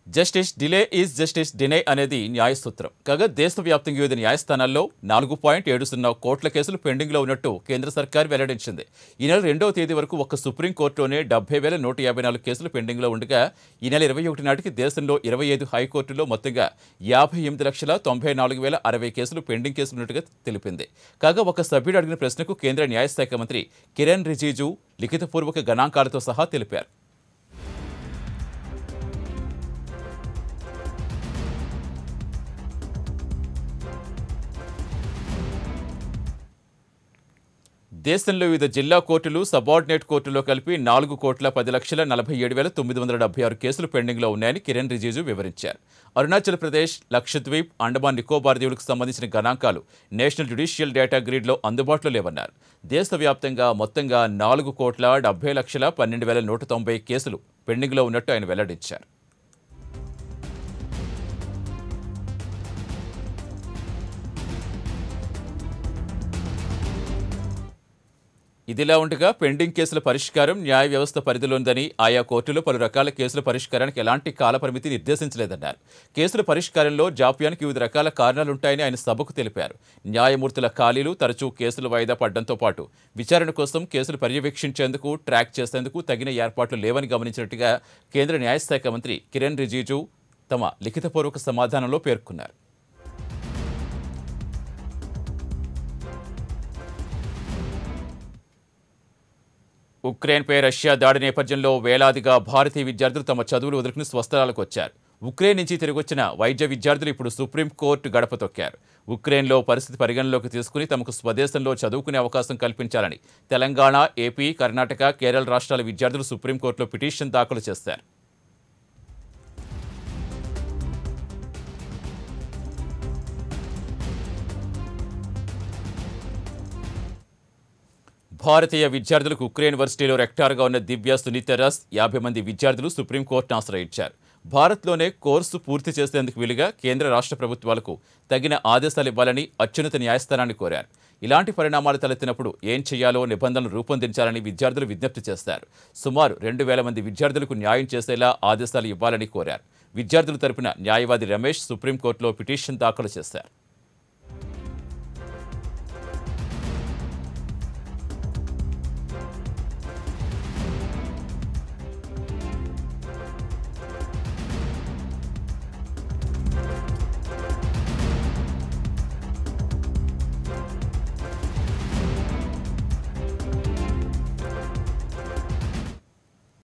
justice delay is justice deny అనేది న్యాయ సూత్రం కాగా దేశవ్యాప్తంగా వివిధ న్యాయస్థానాల్లో నాలుగు పాయింట్ ఏడు సున్నా కోట్ల కేసులు పెండింగ్లో ఉన్నట్టు కేంద్ర సర్కార్ వెల్లడించింది ఈ నెల రెండవ తేదీ వరకు ఒక్క సుప్రీంకోర్టులోనే డెబ్బై వేల నూట యాభై నాలుగు కేసులు పెండింగ్లో ఉండగా ఈ నెల ఇరవై ఒకటి నాటికి దేశంలో ఇరవై ఐదు హైకోర్టులో మొత్తంగా యాభై ఎనిమిది లక్షల తొంభై నాలుగు వేల అరవై కేసులు పెండింగ్ కేసులు ఉన్నట్టుగా తెలిపింది కాగా ఒక సభ్యుడు అడిగిన ప్రశ్నకు కేంద్ర న్యాయశాఖ మంత్రి కిరణ్ రిజిజు లిఖితపూర్వక గణాంకాలతో సహా తెలిపారు దేశంలో వివిధ జిల్లా కోర్టులు సబార్డినేట్ కోర్టులో కలిపి నాలుగు కోట్ల పది లక్షల నలభై ఏడు వేల తొమ్మిది వందల డెబ్బై ఆరు కేసులు పెండింగ్లో ఉన్నాయని కిరణ్ రిజిజు వివరించారు అరుణాచల్ ప్రదేశ్ లక్షద్వీప్ అండమాన్ నికోబార్ దీవులకు సంబంధించిన గణాంకాలు నేషనల్ జ్యుడిషియల్ డేటా గ్రిడ్లో అందుబాటులో లేవన్నారు దేశవ్యాప్తంగా మొత్తంగా నాలుగు కోట్ల డెబ్బై లక్షల పన్నెండు వేల నూట తొంభై కేసులు పెండింగ్లో ఉన్నట్టు ఆయన వెల్లడించారు ఇదిలా ఉండగా పెండింగ్ కేసుల పరిష్కారం న్యాయ వ్యవస్థ పరిధిలోనిదని ఆయా కోర్టులో పలు రకాల కేసుల పరిష్కారానికి ఎలాంటి కాలపరిమితి నిర్దేశించలేదన్నారు కేసుల పరిష్కారంలో జాప్యానికి వివిధ రకాల కారణాలుంటాయని ఆయన సభకు తెలిపారు న్యాయమూర్తుల ఖాళీలు తరచూ కేసులు వాయిదా పడడంతో పాటు విచారణ కోసం కేసులు పర్యవేక్షించేందుకు ట్రాక్ చేసేందుకు తగిన ఏర్పాట్లు లేవని గమనించినట్టుగా కేంద్ర న్యాయశాఖ మంత్రి కిరణ్ రిజిజు తమ లిఖితపూర్వక సమాధానంలో పేర్కొన్నారు ఉక్రెయిన్పై రష్యా దాడి నేపథ్యంలో వేలాదిగా భారతీయ విద్యార్థులు తమ చదువులు వదులుకుని స్వస్థలాలకు వచ్చారు ఉక్రెయిన్ నుంచి తిరిగొచ్చిన వైద్య విద్యార్థులు ఇప్పుడు సుప్రీంకోర్టు గడప తొక్కారు ఉక్రెయిన్లో పరిస్థితి పరిగణలోకి తీసుకుని తమకు స్వదేశంలో చదువుకునే అవకాశం కల్పించాలని తెలంగాణ ఏపీ కర్ణాటక కేరళ రాష్ట్రాల విద్యార్థులు సుప్రీంకోర్టులో పిటిషన్ దాఖలు చేశారు భారతీయ విద్యార్థులకు ఉక్రెయిన్ యూనివర్సిటీలో రెక్టార్గా ఉన్న దివ్య సునీత రస్ యాభై మంది విద్యార్థులు సుప్రీంకోర్టును ఆశ్రయించారు భారత్లోనే కోర్సు పూర్తి చేసేందుకు వీలుగా కేంద్ర రాష్ట్ర ప్రభుత్వాలకు తగిన ఆదేశాలు ఇవ్వాలని అత్యున్నత న్యాయస్థానాన్ని కోరారు ఇలాంటి పరిణామాలు తలెత్తినప్పుడు ఏం చేయాలో నిబంధనలు రూపొందించాలని విద్యార్థులు విజ్ఞప్తి చేశారు సుమారు రెండు వేల మంది విద్యార్థులకు న్యాయం చేసేలా ఆదేశాలు ఇవ్వాలని కోరారు విద్యార్థుల తరపున న్యాయవాది రమేష్ సుప్రీంకోర్టులో పిటిషన్ దాఖలు చేశారు